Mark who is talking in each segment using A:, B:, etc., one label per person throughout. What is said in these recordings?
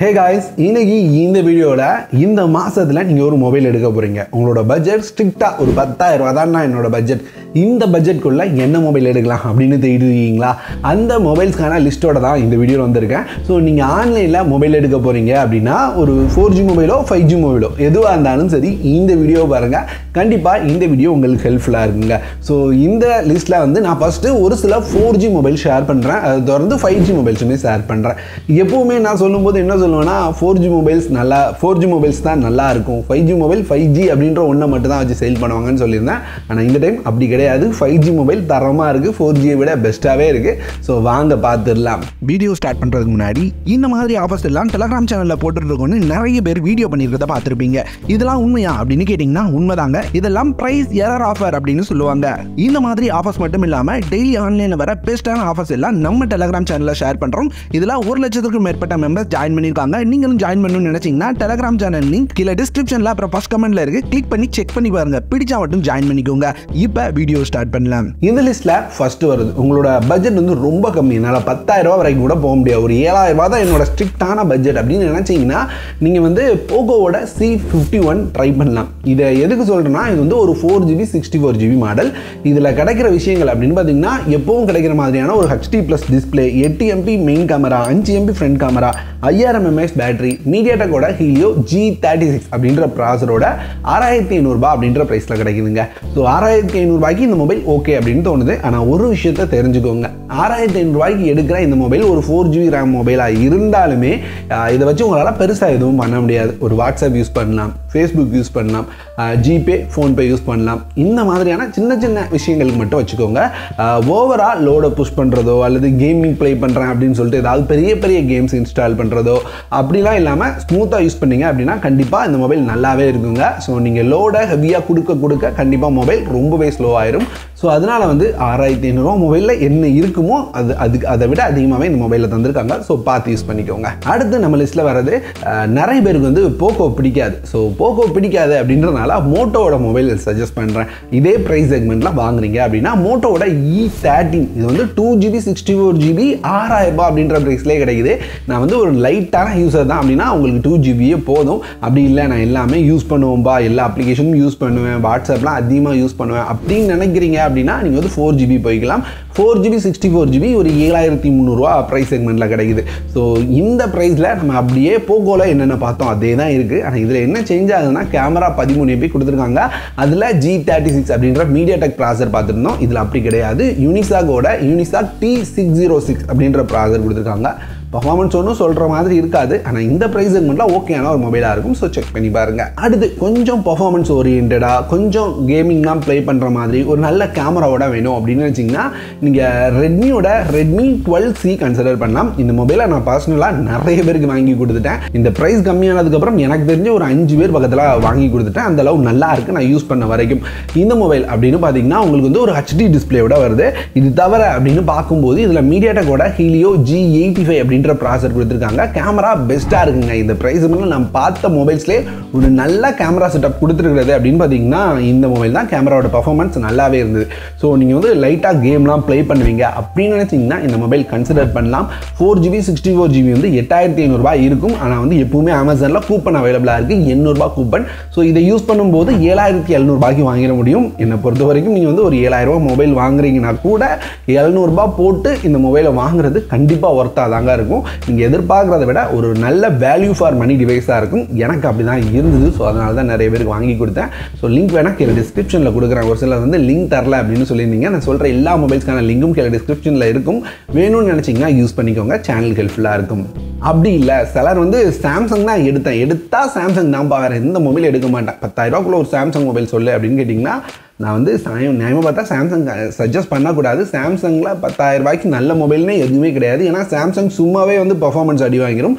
A: hey guys இன்னைக்கு இந்த வீடியோவில் இந்த மாதத்தில் நீங்கள் ஒரு மொபைல் எடுக்க போகிறீங்க உங்களோட பட்ஜெட் ஸ்ட்ரிக்டாக ஒரு பத்தாயிரம் ரூபா தான் என்னோட பட்ஜெட் இந்த பட்ஜெட்குள்ளே என்ன மொபைல் எடுக்கலாம் அப்படின்னு தேடிருக்கீங்களா அந்த மொபைல்ஸ்க்கான லிஸ்ட்டோட தான் இந்த வீடியோவில் வந்திருக்கேன் ஸோ நீங்கள் ஆன்லைனில் மொபைல் எடுக்க போகிறீங்க அப்படின்னா ஒரு ஃபோர் ஜி மொபைலோ ஃபைவ் ஜி மொபைலோ எதுவாக இருந்தாலும் சரி இந்த வீடியோ பாருங்கள் கண்டிப்பாக இந்த வீடியோ உங்களுக்கு ஹெல்ப்ஃபுல்லாக இருக்குங்க ஸோ இந்த லிஸ்ட்டில் வந்து நான் ஃபஸ்ட்டு ஒரு சில ஃபோர் ஜி மொபைல் ஷேர் பண்ணுறேன் அதை தொடர்ந்து ஃபைவ் ஜி மொபைல்ஸுமே ஷேர் பண்ணுறேன் எப்போவுமே நான் சொல்லும்போது என்ன சொல்லுவேன்னா ஃபோர் ஜி மொபைல்ஸ் நல்லா ஃபோர் ஜி மொபைல்ஸ் தான் நல்லா இருக்கும் five G mobile five G அப்படின்ற ஒன்றை மட்டும் தான் வச்சு சேல் பண்ணுவாங்கன்னு சொல்லியிருந்தேன் ஆனால் இந்த டைம் அப்படி கிடையாது ஃபைவ் ஜி மொபைல் தரமாக இருக்குது ஃபோர் ஜியை விட பெஸ்ட்டாகவே இருக்குது ஸோ வாங்க பார்த்துடலாம்
B: வீடியோ ஸ்டார்ட் பண்ணுறதுக்கு முன்னாடி இந்த மாதிரி ஆஃபர்ஸ் எல்லாம் டெலகிராம் சேனலில் போட்டுருக்கோன்னு நிறைய பேர் வீடியோ பண்ணியிருக்கிறத பார்த்துருப்பீங்க இதெல்லாம் உண்மையா அப்படின்னு கேட்டிங்கன்னா உண்மைதாங்க இதெல்லாம் ப்ரைஸ் எரர் ஆஃபர் அப்படின்னு சொல்லுவாங்க இந்த மாதிரி ஆஃபர்ஸ் மட்டும் இல்லாமல் டெய்லி ஆன்லைனில் வர பெஸ்ட்டான ஆஃபர்ஸ் எல்லாம் நம்ம டெலகிராம் சேனலில் ஷேர் பண்ணுறோம் இதில் ஒரு லட்சத்துக்கும் மேற்பட்ட மெம்பர்ஸ் ஜாயின் பண்ணியிருக்காங்க நீங்களும் ஜாயின் பண்ணணும்னு நினைச்சீங்கன்னா டெலகிராம் சேனல் லிங்க் கீழே டிஸ்கிரிப்ஷனில் அப்புறம் ஃபஸ்ட் கமெண்ட்ல இருக்கு கிளிக் பண்ணி செக் பண்ணி பாருங்க பிடிச்சா மட்டும் ஜாயின் பண்ணிக்கோங்க இப்போ வீடியோ ஸ்டார்ட் பண்ணலாம்
A: இந்த லிஸ்ட்டில் ஃபஸ்ட்டு வருது உங்களோட பட்ஜெட் வந்து ரொம்ப கம்மி என்னால் பத்தாயிரம் ரூபா வரைக்கும் கூட போக முடியாது ஒரு ஏழாயிரம் ரூபா தான் என்னோட ஸ்ட்ரிக்டான பட்ஜெட் அப்படின்னு நினச்சிங்கன்னா நீங்கள் வந்து போகோவோட சி ஃபிஃப்டி ஒன் ட்ரை பண்ணலாம் இதை எதுக்கு சொல்கிறேன்னா இது வந்து ஒரு four GB sixty four GB model இதில் கிடைக்கிற விஷயங்கள் அப்படின்னு பார்த்தீங்கன்னா எப்பவும் கிடைக்கிற மாதிரியான ஒரு ஹெச்டி ப்ளஸ் டிஸ்பிளே எட்டு எம்பி மெயின் கேமரா அஞ்சு எம்பி ஃப்ரண்ட் கேமரா ஐயாயிரம் எம்ஏஎஸ் பேட்டரி மீடியாடெக்கோட ஹீலியோ ஜி தேர்ட்டி சிக்ஸ் அப்படின்ற ப்ராசரோட ஆறாயிரத்தி ஐநூறுரூபா அப்படின்ற ப்ரைஸில் கிடைக்குதுங்க ஸோ ஆறாயிரத்தி ஐநூறுபாய்க்கு இந்த மொபைல் ஓகே அப்படின்னு தோணுது ஆனால் ஒரு விஷயத்த தெரிஞ்சுக்கோங்க ஆறாயிரத்தி ஐநூறுபாய்க்கு எடுக்கிற இந்த மொபைல் ஒரு ஃபோர் ஜிபி ரேம் மொபைலாக இருந்தாலுமே ஆஹ், இதை வச்சு உங்களால் பெருசாக எதுவும் பண்ண முடியாது ஒரு வாட்ஸ்அப் யூஸ் பண்ணலாம் ஃபேஸ்புக் யூஸ் பண்ணலாம் ஜிபே ஃபோன்பே யூஸ் பண்ணலாம் இந்த மாதிரியான சின்ன சின்ன விஷயங்களுக்கு மட்டும் வச்சுக்கோங்க ஓவரால் லோடை புஷ் பண்ணுறதோ அல்லது கேமிங் ப்ளே பண்ணுறேன் அப்படின்னு சொல்லிட்டு ஏதாவது பெரிய பெரிய கேம்ஸ் இன்ஸ்டால் பண்ணுறதோ அப்படிலாம் இல்லாமல் ஸ்மூத்தாக யூஸ் பண்ணீங்க அப்படின்னா கண்டிப்பாக இந்த மொபைல் நல்லாவே இருக்குங்க ஸோ நீங்கள் லோடை ஹெவியாக கொடுக்க கொடுக்க கண்டிப்பாக மொபைல் ரொம்பவே ஸ்லோ ஆயிரும் ஸோ அதனால் வந்து ஆறாயிரத்தி ஐநூறுரூவா மொபைலில் என்ன இருக்குமோ அது அதுக்கு அதை விட அதிகமாகவே இந்த மொபைலில் தந்திருக்காங்க ஸோ பார்த்து யூஸ் பண்ணிக்கோங்க அடுத்து நம்ம லிஸ்ட்டில் வர்றது அஹ், நிறைய பேருக்கு வந்து போக்கோ பிடிக்காது ஸோ போக்கோ பிடிக்காது அப்படின்றனால மோட்டோவோட மொபைல் சஜஸ்ட் பண்ணுறேன் இதே ப்ரைஸ் செக்மெண்ட்டில் வாங்குறீங்க அப்படின்னா மோட்டோவோட இ தேர்ட்டின் இது வந்து two GB sixty four GB ஆறாயிரம் ரூபாய் அப்படின்ற ப்ரைஸ்லேயே கிடைக்குது நான் வந்து ஒரு லைட்டான யூஸர் தான் அப்படின்னா உங்களுக்கு டூ ஜிபியே போதும் அப்படி இல்லை நான் எல்லாமே யூஸ் பண்ணுவோம்பா எல்லா அப்ளிகேஷனும் யூஸ் பண்ணுவேன் வாட்ஸ்அப்லாம் அதிகமாக யூஸ் பண்ணுவேன் அப்படின்னு நினைக்கிறீங்க அப்படின்னா நீங்கள் வந்து ஃபோர் ஜிபி போய்க்கலாம் four GB sixty four GB ஒரு ஏழாயிரத்தி முந்நூறுரூவா ப்ரைஸ் செக்மெண்ட்டில் கிடைக்குது ஸோ இந்த ப்ரைஸில் நம்ம அப்படியே போகோல என்னென்ன பார்த்தோம் அதே தான் இருக்குது ஆனால் இதில் என்ன சேஞ்ச் ஆகுதுன்னா கேமரா பதிமூணு எம்பி கொடுத்துருக்காங்க அதில் ஜி தேர்ட்டி சிக்ஸ் அப்படின்ற மீடியா டெக் ப்ராசர் பார்த்துருந்தோம் இதில் அப்படி கிடையாது யூனிசாகோட Unisoc T six zero six அப்படின்ற ப்ராசர் கொடுத்துருக்காங்க பர்ஃபார்மன்ஸ் ஒன்றும் சொல்கிற மாதிரி இருக்காது ஆனால் இந்த ப்ரைஸ் செக்மெண்ட்டில் ஓகேயான ஒரு மொபைலாக இருக்கும் ஸோ செக் பண்ணி பாருங்கள் அடுத்து கொஞ்சம் பர்ஃபார்மன்ஸ் ஓரியன்டாக கொஞ்சம் கேமிங்லாம் ப்ளே பண்ணுற மாதிரி ஒரு நல்ல கேமராவோட வேணும் அப்படின்னு வச்சிங்கன்னா நீங்கள் ரெட்மியோட ரெட்மி டுவெல் சி கன்சிடர் பண்ணலாம் இந்த மொபைலை நான் பர்சனலாக நிறைய பேருக்கு வாங்கி கொடுத்துட்டேன் இந்த ப்ரைஸ் கம்மியானதுக்கப்புறம் எனக்கு தெரிஞ்ச ஒரு அஞ்சு பேர் பக்கத்தில் வாங்கி கொடுத்துட்டேன் அந்த அளவு நல்லா இருக்குது நான் யூஸ் பண்ண வரைக்கும் இந்த மொபைல் அப்படின்னு பார்த்தீங்கன்னா உங்களுக்கு வந்து ஒரு ஹெச்டி டிஸ்பிளேயோட வருது இது தவிர அப்படின்னு பார்க்கும்போது இதில் மீடியாடெக்கோட ஹீலியோ ஜி எயிட்டி ஃபைவ் அப்படின்ற ப்ராசர் கொடுத்துருக்காங்க கேமரா பெஸ்ட்டாக இருக்குங்க இந்த ப்ரைஸ் நம்ம பார்த்த மொபைல்ஸ்லேயே ஒரு நல்ல கேமரா செட்டப் கொடுத்துருக்கிறது அப்படின்னு பார்த்தீங்கன்னா இந்த மொபைல் தான் கேமராவோட பர்ஃபார்மன்ஸ் நல்லாவே இருந்தது ஸோ நீங்கள் வந்து லைட்டாக கேம்லாம் ப்ளே பண்ணுவீங்க அப்படின்னு நினச்சிங்கன்னா இந்த மொபைல் கன்சிடர் பண்ணலாம் four GB sixty four GB வந்து எட்டாயிரத்தி ஐநூறுரூபா இருக்கும் ஆனால் வந்து எப்பவுமே அமேசானில் கூப்பன் அவைலபிளாக இருக்குது எண்ணூறுபா கூப்பன் ஸோ இதை யூஸ் பண்ணும்போது ஏழாயிரத்தி எழுநூறுபாய்க்கு வாங்கிட முடியும் என்னை பொறுத்த வரைக்கும் நீங்கள் வந்து ஒரு ஏழாயிரரூபா மொபைல் வாங்குறீங்கன்னா கூட எழுநூறுபா போட்டு இந்த மொபைலை வாங்குறது கண்டிப்பாக ஒர்த்தாக தாங்க இருக்கும் நீங்கள் எதிர்பார்க்குறத விட ஒரு நல்ல வேல்யூ ஃபார் மணி டிவைஸாக இருக்கும் எனக்கு அப்படி தான் இருந்தது ஸோ அதனால தான் நிறைய பேருக்கு வாங்கி கொடுத்தேன் ஸோ லிங்க் வேணால் கீழே டிஸ்கிரிப்ஷனில் கொடுக்குறேன் ஒரு சிலர் வந்து லிங்க் தரல அப்படின்னு சொல்லியிருந்தீங்க நான் சொல்கிற எல்லா மொபைல்ஸ்க்கான லிங்கும் கீழே டிஸ்கிரிப்ஷனில் இருக்கும் வேணும்னு நினச்சிங்கன்னா யூஸ் பண்ணிக்கோங்க சேனல் ஹெல்ப்ஃபுல்லாக இருக்கும் அப்படி இல்லை சிலர் வந்து சாம்சங் தான் எடுத்தேன் எடுத்தால் சாம்சங் தான் வேறு எந்த மொபைல் எடுக்க மாட்டேன் பத்தாயிரரூவாக்குள்ள ஒரு சாம்சங் மொபைல் சொல்லு அப்படின்னு கேட்டிங்கன்னா நான் வந்து சாயம் நியாயமாக பார்த்தா சாம்சங் சஜஸ்ட் பண்ணக்கூடாது சாம்சங்கில் பத்தாயிரம் ரூபாய்க்கு நல்ல மொபைல்னே எதுவுமே கிடையாது ஏன்னா சாம்சங் சும்மாவே வந்து பர்ஃபார்மன்ஸ் அடி வாங்கிடும்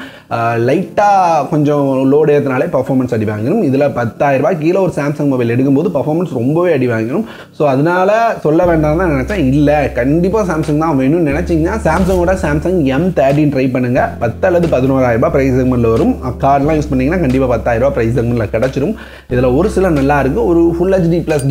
A: லைட்டாக கொஞ்சம் லோடு ஏற்றினாலே பர்ஃபார்மன்ஸ் அடி வாங்கிடும் இதில் பத்தாயிரம் ரூபாய் கீழே ஒரு சாம்சங் மொபைல் எடுக்கும்போது பர்ஃபார்மன்ஸ் ரொம்பவே அடி வாங்கிடும் ஸோ அதனால சொல்ல வேண்டாம் தான் நினச்சேன் இல்லை கண்டிப்பாக சாம்சங் தான் வேணும்னு நினச்சிங்கன்னா சாம்சங்கோட சாம்சங் எம் தேர்ட்டின் ட்ரை பண்ணுங்கள் பத்து அல்லது பதினோராயிரம் ரூபாய் ப்ரைஸ் செக்மெண்ட்டில் வரும் கார்டெலாம் யூஸ் பண்ணிங்கன்னா கண்டிப்பாக பத்தாயிரம் ரூபாய் ப்ரைஸ் செக்மெண்ட்டில் கிடச்சிரும் இதில் ஒரு சில நல்லா இருக்குது ஒரு ஃபுல் ஹெச்டி ப்ளஸ் டிஸ்பிளே கொடுத்து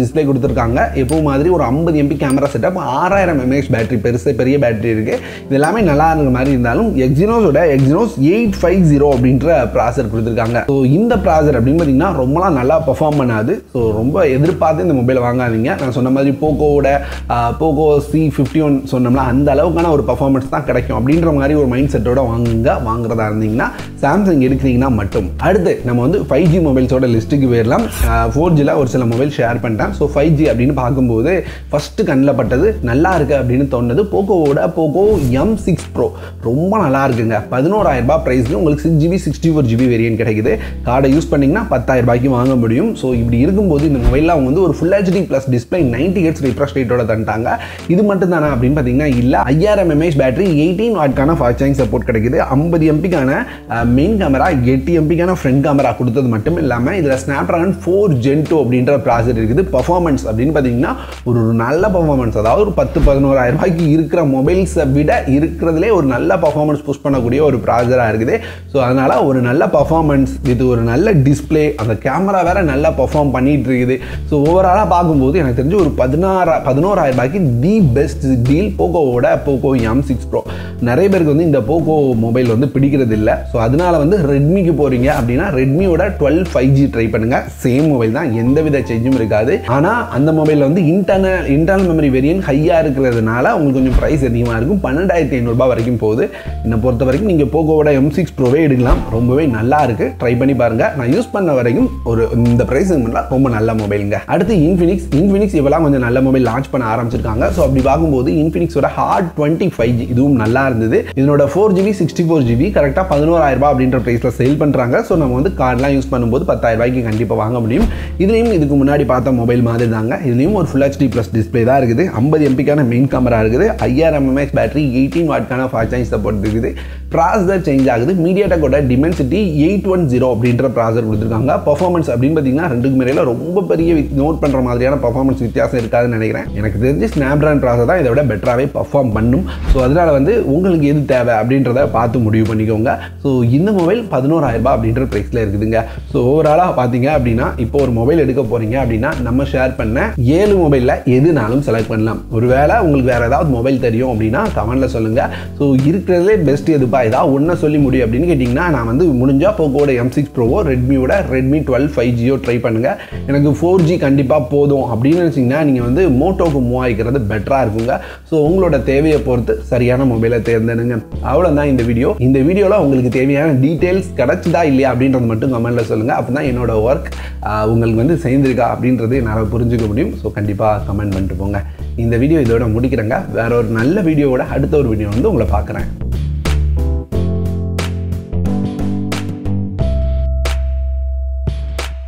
A: கொடுத்துருக்காங்க எப்போ மாதிரி ஒரு ஐம்பது எம்பி கேமரா செட்டப் ஆறாயிரம் எம்ஏஹெச் பேட்டரி பெருசு பெரிய பேட்டரி இருக்குது இது எல்லாமே நல்லா இருக்கிற மாதிரி இருந்தாலும் எக்ஸினோஸோட எக்ஸினோஸ் எயிட் ஃபைவ் ஜீரோ அப்படின்ற ப்ராசர் கொடுத்துருக்காங்க ஸோ இந்த ப்ராசர் அப்படின்னு பார்த்தீங்கன்னா ரொம்பலாம் நல்லா பெர்ஃபார்ம் பண்ணாது ஸோ ரொம்ப எதிர்பார்த்து இந்த மொபைலை வாங்காதீங்க நான் சொன்ன மாதிரி போக்கோவோட போக்கோ சி ஃபிஃப்டி ஒன் சொன்னோம்னா அந்த அளவுக்கான ஒரு பர்ஃபார்மன்ஸ் தான் கிடைக்கும் அப்படின்ற மாதிரி ஒரு மைண்ட் செட்டோட வாங்குங்க வாங்குறதா இருந்தீங்கன்னா சாம்சங் எடுக்கிறீங்கன்னா மட்டும் அடுத்து நம்ம வந்து ஃபைவ் ஜி மொபைல்ஸோட லிஸ்ட்டுக்கு போயிடலாம் ஃபோர் ஜியில் ஒரு சில மொபைல் ஷேர் பண்ணிட்டேன் ஸோ ஃபைவ் ஜி அப்படின்னு பார்க்கும்போது ஃபஸ்ட்டு கண்ணில் பட்டது நல்லா இருக்கு அப்படின்னு தோணுது போக்கோவோட போக்கோ எம் சிக்ஸ் ப்ரோ ரொம்ப நல்லா இருக்குங்க பதினோராயிரம் ரூபாய் ப்ரைஸ்க்கு உங்களுக்கு six GB sixty four GB variant கிடைக்குது கார்டை யூஸ் பண்ணிங்கன்னா பத்தாயிரம் ரூபாய்க்கு வாங்க முடியும் ஸோ இப்படி இருக்கும்போது இந்த மொபைலில் அவங்க வந்து ஒரு full HD plus display ninety hertz refresh ரேட்டோட தந்துட்டாங்க இது மட்டும் தானே அப்படின்னு பார்த்தீங்கன்னா இல்லை ஐயாயிரம் எம்ஏஹெச் பேட்டரி எயிட்டீன் வாட்கான ஃபாஸ்ட் சார்ஜிங் சப்போர்ட் கிடைக்குது ஐம்பது எம்பிக்கான மெயின் கேமரா எட்டு எம்பிக்கான ஃப்ரண்ட் கேமரா கொடுத்தது மட்டும் இல்லாமல் இதில் Snapdragon four gen two அப்படின்ற ப்ராசர் இருக்குது பர்ஃபார்மன்ஸ் அப்படின்னு பார்த்தீங்கன்னா ஒரு ஒரு நல்ல பர்ஃபார்மன்ஸ் அதாவது ஒரு பத்து பதினோராயிரம் ரூபாய்க்கு இருக்கிற மொபைல்ஸை விட இருக்கிறதுலே ஒரு நல்ல பர்ஃபார்மன்ஸ் புஷ் பண்ணக்கூடிய ஒரு ப்ராசராக இருக்குது ஸோ அதனால் ஒரு நல்ல பர்ஃபார்மன்ஸ் இது ஒரு நல்ல டிஸ்பிளே அந்த கேமரா வேற நல்லா பர்ஃபார்ம் பண்ணிட்டு இருக்குது ஸோ ஓவராலாக பார்க்கும்போது எனக்கு தெரிஞ்சு ஒரு பதினாறு பதினோராயிரம் ரூபாய்க்கு தி பெஸ்ட் டீல் போக்கோவோட போக்கோ எம் சிக்ஸ் ப்ரோ நிறைய பேருக்கு வந்து இந்த போக்கோ மொபைல் வந்து பிடிக்கிறது இல்லை ஸோ அதனால வந்து ரெட்மிக்கு போகிறீங்க அப்படின்னா ரெட்மியோட டுவெல் ஃபைவ் ஜி ட்ரை பண்ணுங்க சேம் மொபைல் தான் எந்த வித சேஞ்சும் இருக்காது ஆனால் அந்த மொபைலில் வந்து இன்டர்னல் இன்டர்னல் மெமரி வேரியன்ட் ஹையாக இருக்கிறதுனால உங்களுக்கு கொஞ்சம் ப்ரைஸ் அதிகமாக இருக்கும் பன்னெண்டாயிரத்தி ஐநூறுரூபா வரைக்கும் போகுது என்னை பொறுத்த வரைக்கும் நீங்கள் போக்கோவோட எம் சிக்ஸ் ப்ரோவே எடுக்கலாம் ரொம்பவே நல்லா இருக்கு ட்ரை பண்ணி பாருங்க நான் யூஸ் பண்ண வரைக்கும் ஒரு இந்த ப்ரைஸ் ரொம்ப நல்ல மொபைலுங்க அடுத்து இன்ஃபினிக்ஸ் இன்ஃபினிக்ஸ் இவெல்லாம் கொஞ்சம் நல்ல மொபைல் லான்ச் பண்ண ஆரம்பிச்சிருக்காங்க ஸோ அப்படி பார்க்கும்போது இன்ஃபினிக்ஸோட ஹார்ட் டுவெண்ட்டி ஃபைவ் ஜி இதுவும் நல்லா இருந்தது இதனோட four GB sixty four GB கரெக்டாக பதினோராயிரம் ரூபாய் அப்படின்ற ப்ரைஸில் சேல் பண்ணுறாங்க ஸோ நம்ம வந்து கார்டெலாம் யூஸ் பண்ணும்போது பத்தாயிரம் ரூபாய்க்கு கண்டிப்பாக வாங்க முடியும் இதுலேயும் இதுக்கு முன்னாடி பார்த்த மொபைல் மாதிரி தாங்க இதுலேயும் ஒரு ஃபுல் ஹெச்டி ப்ளஸ் டிஸ்பிளே தான் இருக்குது ஐம்பது எம்பிக்கான மெயின் கேமரா இருக்குது ஐயாயிரம் எம்ஏஹெச் பேட்டரி எயிட்டீன் வாட்கான ஃபாஸ்ட் சார்ஜ் சப்போர்ட் இருக்குது ப்ராசர் சேஞ்ச் ஆகுது மீடியாடெக்கோட டிமென்சிட்டி எயிட் ஒன் ஜீரோ அப்படின்ற ப்ராசர் கொடுத்துருக்காங்க பர்ஃபார்மன்ஸ் அப்படின்னு பார்த்தீங்கன்னா ரெண்டுக்கு மேலே ரொம்ப பெரிய நோட் பண்ணுற மாதிரியான பர்ஃபார்மன்ஸ் வித்தியாசம் இருக்காதுன்னு நினைக்கிறேன் எனக்கு தெரிஞ்சு ஸ்னாப்ட்ராகன் ப்ராசர் தான் இதை விட பெட்டராகவே பர்ஃபார்ம் பண்ணும் ஸோ அதனால் வந்து உங்களுக்கு எது தேவை அப்படின்றத பார்த்து முடிவு பண்ணிக்கோங்க ஸோ இந்த மொபைல் பதினோராயிரம் ரூபாய் அப்படின்ற ப்ரைஸில் இருக்குதுங்க ஸோ ஓவராலாக பார்த்தீங்க அப்படின்னா இப்போ ஒரு மொபைல் எடுக்க போகிறீங்க அப்படின்னா நம்ம ஷேர் பண்ண ஏழு மொபைலில் எதுனாலும் செலக்ட் பண்ணலாம் ஒருவேளை உங்களுக்கு வேறு ஏதாவது மொபைல் தெரியும் அப்படின்னா கமெண்ட்டில் சொல்லுங்கள் ஸோ இருக்கிறதுலே பெஸ்ட் எதுப்பா ஏதாவது ஒன்றை சொல்லி முடியும் அப்படின்னு கேட்டிங்கன்னா நான் வந்து முடிஞ்சால் போக்கோட எம் சிக்ஸ் ப்ரோவோ ரெட்மியோட ரெட்மி டுவெல் ஃபைவ் ஜியோ ட்ரை பண்ணுங்கள் எனக்கு ஃபோர் ஜி கண்டிப்பாக போதும் அப்படின்னு நினச்சிங்கன்னா நீங்கள் வந்து மோட்டோக்கு மூவ் ஆகிக்கிறது பெட்டராக இருக்குங்க ஸோ உங்களோட தேவையை பொறுத்து சரியான மொபைலை தேர்ந்தெடுங்க அவ்வளோதான் இந்த வீடியோ இந்த வீடியோவில் உங்களுக்கு தேவையான டீட்டெயில்ஸ் கிடச்சிதா இல்லையா அப்படின்றது மட்டும் கமெண்ட்டில் சொல்லுங்கள் அப்போ தான் என்னோட ஒர்க் உங்களுக்கு வந்து சேர்ந்துருக்கா அப்படின்றது என்னால் புரிஞ்சுக்க முடியும் ஸோ கண்டிப்பாக கமெண்ட் பண்ணிட்டு போங்க இந்த வீடியோ இதோட முடிக்கிறேங்க வேற ஒரு நல்ல வீடியோவோட அடுத்த ஒரு வீடியோ வந்து உங்களை பார்க்குறேன்